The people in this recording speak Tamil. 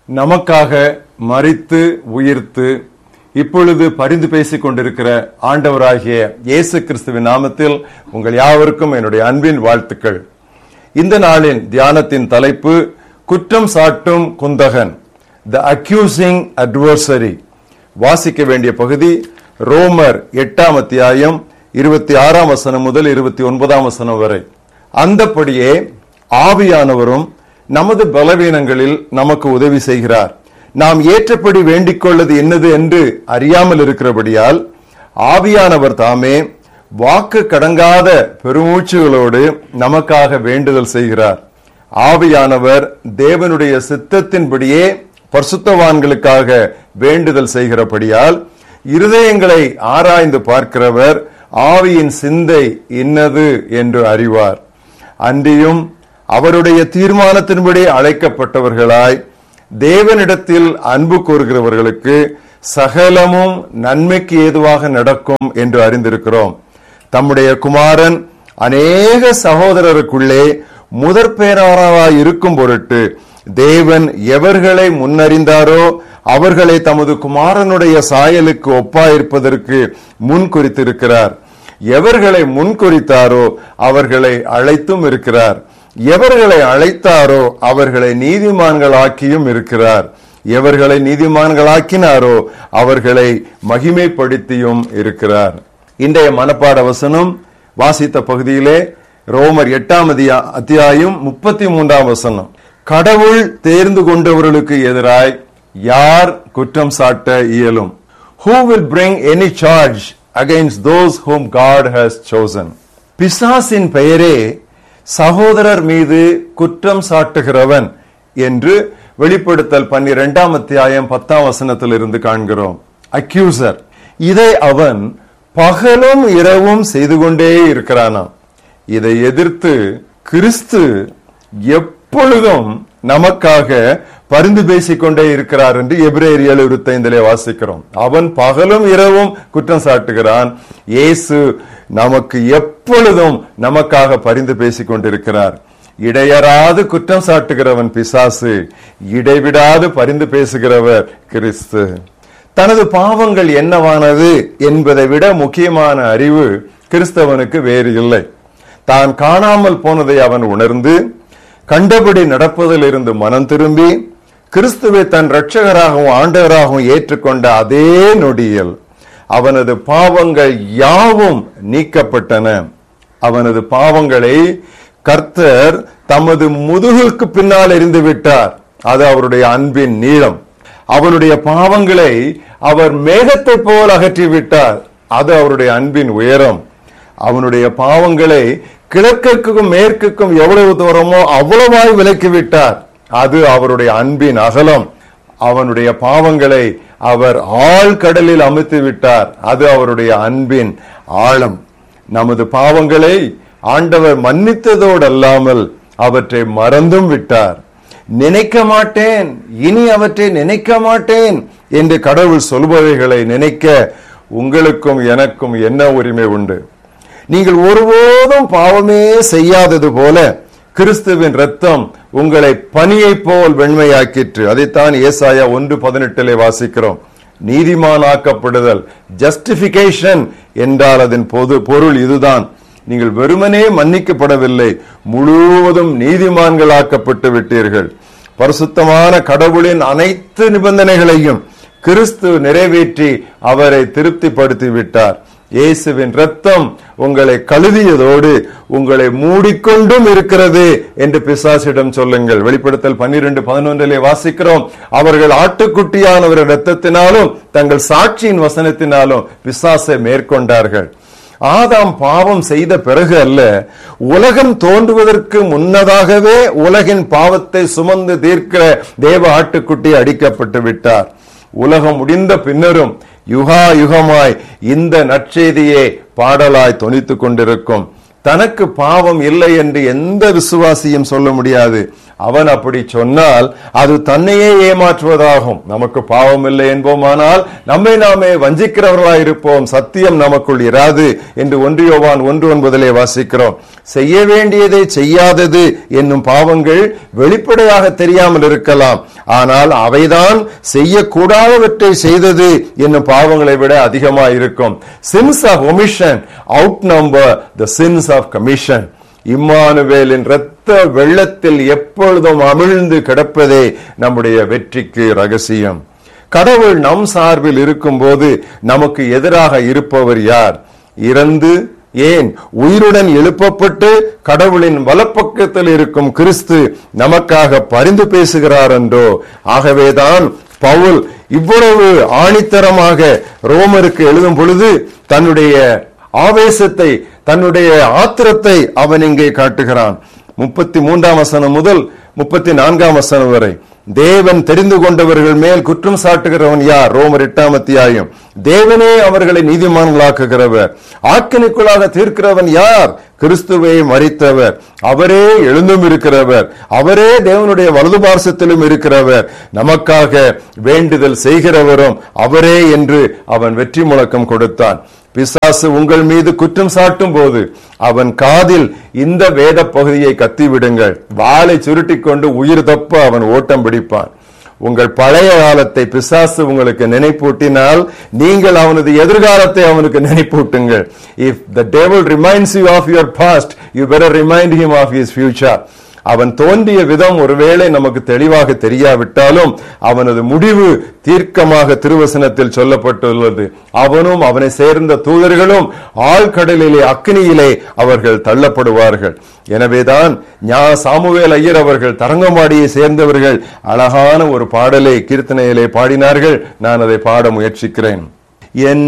நமக்காக மரித்து உயிர்த்து இப்பொழுது பரிந்து பேசிக் கொண்டிருக்கிற ஆண்டவராகிய இயேசு கிறிஸ்துவின் நாமத்தில் உங்கள் யாவருக்கும் என்னுடைய அன்பின் வாழ்த்துக்கள் இந்த நாளின் தியானத்தின் தலைப்பு குற்றம் சாட்டும் குந்தகன் த அக்யூசிங் அட்வர்சரி வாசிக்க வேண்டிய பகுதி ரோமர் எட்டாம் அத்தியாயம் இருபத்தி ஆறாம் வசனம் முதல் இருபத்தி ஒன்பதாம் வசனம் வரை அந்தப்படியே ஆவியானவரும் நமது பலவீனங்களில் நமக்கு உதவி செய்கிறார் நாம் ஏற்றபடி வேண்டிக் கொள்ளது என்னது என்று அறியாமல் இருக்கிறபடியால் ஆவியானவர் தாமே வாக்கு கடங்காத பெருமூச்சுகளோடு நமக்காக வேண்டுதல் செய்கிறார் ஆவியானவர் தேவனுடைய சித்தத்தின்படியே பரிசுத்தவான்களுக்காக வேண்டுதல் செய்கிறபடியால் இருதயங்களை ஆராய்ந்து பார்க்கிறவர் ஆவியின் சிந்தை இன்னது என்று அறிவார் அன்றியும் அவருடைய தீர்மானத்தின்படி அழைக்கப்பட்டவர்களாய் தேவனிடத்தில் அன்பு கூறுகிறவர்களுக்கு சகலமும் நன்மைக்கு ஏதுவாக நடக்கும் என்று அறிந்திருக்கிறோம் தம்முடைய குமாரன் அநேக சகோதரருக்குள்ளே முதற் பேராராய் இருக்கும் பொருட்டு தேவன் எவர்களை முன்னறிந்தாரோ அவர்களை தமது குமாரனுடைய சாயலுக்கு ஒப்பாயிருப்பதற்கு முன் குறித்திருக்கிறார் எவர்களை முன்குறித்தாரோ அவர்களை அழைத்தும் இருக்கிறார் எவர்களை அழைத்தாரோ அவர்களை நீதிமான்களாக்கியும் இருக்கிறார் எவர்களை நீதிமான்களாக்கினாரோ அவர்களை மகிமைப்படுத்தியும் இருக்கிறார் இன்றைய மனப்பாட வசனம் வாசித்த பகுதியிலே ரோமர் எட்டாம் அதியா- அத்தியாயம் முப்பத்தி மூன்றாம் வசனம் கடவுள் தேர்ந்து கொண்டவர்களுக்கு எதிராய் யார் குற்றம் சாட்ட இயலும் who will bring any charge against those whom God has chosen பிசாசின் பெயரே சகோதரர் மீது குற்றம் சாட்டுகிறவன் என்று வெளிப்படுத்தல் பன்னிரெண்டாம் அத்தியாயம் பத்தாம் வசனத்தில் இருந்து காண்கிறோம் அக்யூசர் இதை அவன் பகலும் இரவும் செய்து கொண்டே இருக்கிறானாம் இதை எதிர்த்து கிறிஸ்து எப்பொழுதும் நமக்காக பரிந்து பேசிக் கொண்டே இருக்கிறார் என்று எபிரேயர் ஏழு இருபத்தைந்திலே வாசிக்கிறோம் அவன் பகலும் இரவும் குற்றம் சாட்டுகிறான் இயேசு நமக்கு எப்பொழுதும் நமக்காக பரிந்து பேசிக் கொண்டிருக்கிறார் இடையறாது குற்றம் சாட்டுகிறவன் பிசாசு இடைவிடாது பரிந்து பேசுகிறவர் கிறிஸ்து தனது பாவங்கள் என்னவானது என்பதை விட முக்கியமான அறிவு கிறிஸ்தவனுக்கு வேறு இல்லை தான் காணாமல் போனதை அவன் உணர்ந்து கண்டபடி நடப்பதிலிருந்து மனம் திரும்பி கிறிஸ்துவை தன் இரட்சகராகவும் ஆண்டவராகவும் ஏற்றுக்கொண்ட அதே நொடியில் அவனது பாவங்கள் யாவும் நீக்கப்பட்டன அவனது பாவங்களை கர்த்தர் தமது முதுகுக்கு பின்னால் எறிந்து விட்டார் அது அவருடைய அன்பின் நீளம் அவனுடைய பாவங்களை அவர் மேகத்தை போல் அகற்றி விட்டார் அது அவருடைய அன்பின் உயரம் அவனுடைய பாவங்களை கிழக்கிற்கும் மேற்குக்கும் எவ்வளவு தூரமோ அவ்வளவாய் விலக்கி விட்டார் அது அவருடைய அன்பின் அகலம் அவனுடைய பாவங்களை அவர் ஆழ்கடலில் அமுத்தி விட்டார் அது அவருடைய அன்பின் ஆழம் நமது பாவங்களை ஆண்டவர் மன்னித்ததோடு அல்லாமல் அவற்றை மறந்தும் விட்டார் நினைக்க மாட்டேன் இனி அவற்றை நினைக்க மாட்டேன் என்று கடவுள் சொல்பவைகளை நினைக்க உங்களுக்கும் எனக்கும் என்ன உரிமை உண்டு நீங்கள் ஒருபோதும் பாவமே செய்யாதது போல கிறிஸ்துவின் ரத்தம் உங்களை பனியைப் போல் வெண்மையாக்கிற்று அதைத்தான் ஏசாயா ஒன்று பதினெட்டிலே வாசிக்கிறோம் நீதிமானாக்கப்படுதல் ஜஸ்டிபிகேஷன் என்றால் அதன் பொது பொருள் இதுதான் நீங்கள் வெறுமனே மன்னிக்கப்படவில்லை முழுவதும் நீதிமான்களாக்கப்பட்டு விட்டீர்கள் பரிசுத்தமான கடவுளின் அனைத்து நிபந்தனைகளையும் கிறிஸ்து நிறைவேற்றி அவரை திருப்திப்படுத்தி விட்டார் இயேசுவின் ரத்தம் உங்களை கழுவியதோடு உங்களை மூடிக்கொண்டும் இருக்கிறது என்று பிசாசிடம் சொல்லுங்கள் வெளிப்படுத்தல் பன்னிரண்டு பதினொன்றிலே வாசிக்கிறோம் அவர்கள் ஆட்டுக்குட்டியானவர் ரத்தத்தினாலும் தங்கள் சாட்சியின் வசனத்தினாலும் பிசாசை மேற்கொண்டார்கள் ஆதாம் பாவம் செய்த பிறகு அல்ல உலகம் தோன்றுவதற்கு முன்னதாகவே உலகின் பாவத்தை சுமந்து தீர்க்கிற தேவ ஆட்டுக்குட்டி அடிக்கப்பட்டு விட்டார் உலகம் முடிந்த பின்னரும் யுகா யுகமாய் இந்த நற்செய்தியே பாடலாய் தொனித்துக் கொண்டிருக்கும் தனக்கு பாவம் இல்லை என்று எந்த விசுவாசியும் சொல்ல முடியாது அவன் அப்படி சொன்னால் அது தன்னையே ஏமாற்றுவதாகும் நமக்கு பாவம் இல்லை என்போமானால் நம்மை நாமே வஞ்சிக்கிறவர்களாய் இருப்போம் சத்தியம் நமக்குள் இராது என்று ஒன்றியோவான் ஒன்று ஒன்பதிலே வாசிக்கிறோம் செய்ய வேண்டியதை செய்யாதது என்னும் பாவங்கள் வெளிப்படையாக தெரியாமல் இருக்கலாம் ஆனால் அவைதான் செய்யக்கூடாதவற்றை செய்தது என்னும் பாவங்களை விட அதிகமாக இருக்கும் sins of omission outnumber the sins of commission இம்மானுவேலின் இரத்த வெள்ளத்தில் எப்பொழுதும் அமிழ்ந்து கிடப்பதே நம்முடைய வெற்றிக்கு ரகசியம் கடவுள் நம் சார்பில் இருக்கும்போது நமக்கு எதிராக இருப்பவர் யார் இறந்து ஏன் உயிருடன் எழுப்பப்பட்டு கடவுளின் வலப்பக்கத்தில் இருக்கும் கிறிஸ்து நமக்காக பரிந்து பேசுகிறார் என்றோ ஆகவேதான் பவுல் இவ்வளவு ஆணித்தரமாக ரோமருக்கு எழுதும் பொழுது தன்னுடைய ஆவேசத்தை தன்னுடைய ஆத்திரத்தை அவன் இங்கே காட்டுகிறான் முப்பத்தி மூன்றாம் வசனம் முதல் முப்பத்தி நான்காம் வசனம் வரை தேவன் தெரிந்து கொண்டவர்கள் மேல் குற்றம் சாட்டுகிறவன் யார் ரோமர் எட்டாம் அத்தியாயம் தேவனே அவர்களை நீதிமான்களாக்குகிறவர் ஆக்கினிக்குள்ளாக தீர்க்கிறவன் யார் கிறிஸ்துவை மறித்தவர் அவரே எழுந்தும் இருக்கிறவர் அவரே தேவனுடைய வலது பார்சத்திலும் இருக்கிறவர் நமக்காக வேண்டுதல் செய்கிறவரும் அவரே என்று அவன் வெற்றி முழக்கம் கொடுத்தான் பிசாசு உங்கள் மீது குற்றம் சாட்டும் போது அவன் காதில் இந்த வேத பகுதியை கத்திவிடுங்கள் வாளை சுருட்டிக் கொண்டு உயிர் தப்ப அவன் ஓட்டம் பிடிப்பான் உங்கள் பழைய காலத்தை பிசாசு உங்களுக்கு நினைப்பூட்டினால் நீங்கள் அவனது எதிர்காலத்தை அவனுக்கு நினைப்பூட்டுங்கள் if the table reminds you of your past you better remind him of his future அவன் தோன்றிய விதம் ஒருவேளை நமக்கு தெளிவாக தெரியாவிட்டாலும் அவனது முடிவு தீர்க்கமாக திருவசனத்தில் சொல்லப்பட்டுள்ளது அவனும் அவனை சேர்ந்த தூதர்களும் ஆழ்கடலிலே அக்னியிலே அவர்கள் தள்ளப்படுவார்கள் எனவேதான் ஞா சாமுவேல் ஐயர் அவர்கள் தரங்கம்பாடியை சேர்ந்தவர்கள் அழகான ஒரு பாடலை கீர்த்தனையிலே பாடினார்கள் நான் அதை பாட முயற்சிக்கிறேன் என்